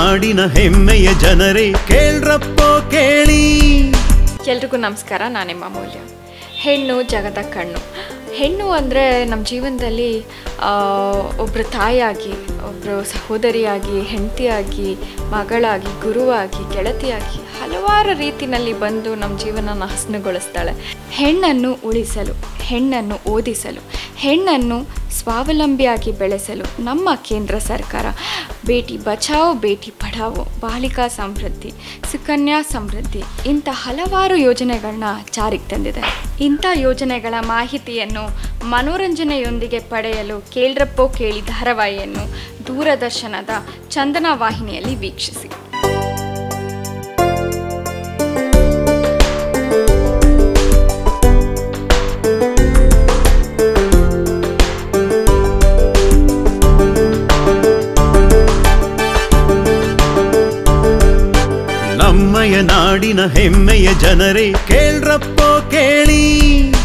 ನಾಡಿನ ಹೆಮ್ಮೆಯ ಜನರೇ ಕೇಳ್ರಪ್ಪೋ ಕೇಳಿ ಎಲ್ರಿಗೂ ನಮಸ್ಕಾರ ನಾನೆಮ್ಮ ಮೌಲ್ಯ ಹೆಣ್ಣು ಜಗದ ಕಣ್ಣು ಹೆಣ್ಣು ಅಂದರೆ ನಮ್ಮ ಜೀವನದಲ್ಲಿ ಒಬ್ಬರು ತಾಯಿಯಾಗಿ ಒಬ್ಬರು ಸಹೋದರಿಯಾಗಿ ಹೆಂಡತಿಯಾಗಿ ಮಗಳಾಗಿ ಗುರುವಾಗಿ ಗೆಳತಿಯಾಗಿ ಹಲವಾರು ರೀತಿಯಲ್ಲಿ ಬಂದು ನಮ್ಮ ಜೀವನನ ಹಸನುಗೊಳಿಸ್ತಾಳೆ ಹೆಣ್ಣನ್ನು ಉಳಿಸಲು ಹೆಣ್ಣನ್ನು ಓದಿಸಲು ಹೆಣ್ಣನ್ನು ಸ್ವಾವಲಂಬಿಯಾಗಿ ಬೆಳೆಸಲು ನಮ್ಮ ಕೇಂದ್ರ ಸರ್ಕಾರ ಬೇಟಿ ಬಚಾವೋ ಬೇಟಿ ಪಢಾವೋ ಬಾಲಿಕಾ ಸಮೃದ್ಧಿ ಸುಕನ್ಯಾ ಸಮೃದ್ಧಿ ಇಂಥ ಹಲವಾರು ಯೋಜನೆಗಳನ್ನ ಜಾರಿಗೆ ತಂದಿದೆ ಇಂಥ ಯೋಜನೆಗಳ ಮಾಹಿತಿಯನ್ನು ಮನೋರಂಜನೆಯೊಂದಿಗೆ ಪಡೆಯಲು ಕೇಳ್ರಪ್ಪೋ ಕೇಳಿ ಧಾರಾವಾಹಿಯನ್ನು ದೂರದರ್ಶನದ ಚಂದನ ವಾಹಿನಿಯಲ್ಲಿ ವೀಕ್ಷಿಸಿ ನಮ್ಮಯ ನಾಡಿನ ಹೆಮ್ಮೆಯ ಜನರೇ ಕೇಳ್ರಪ್ಪೋ ಕೇಳಿ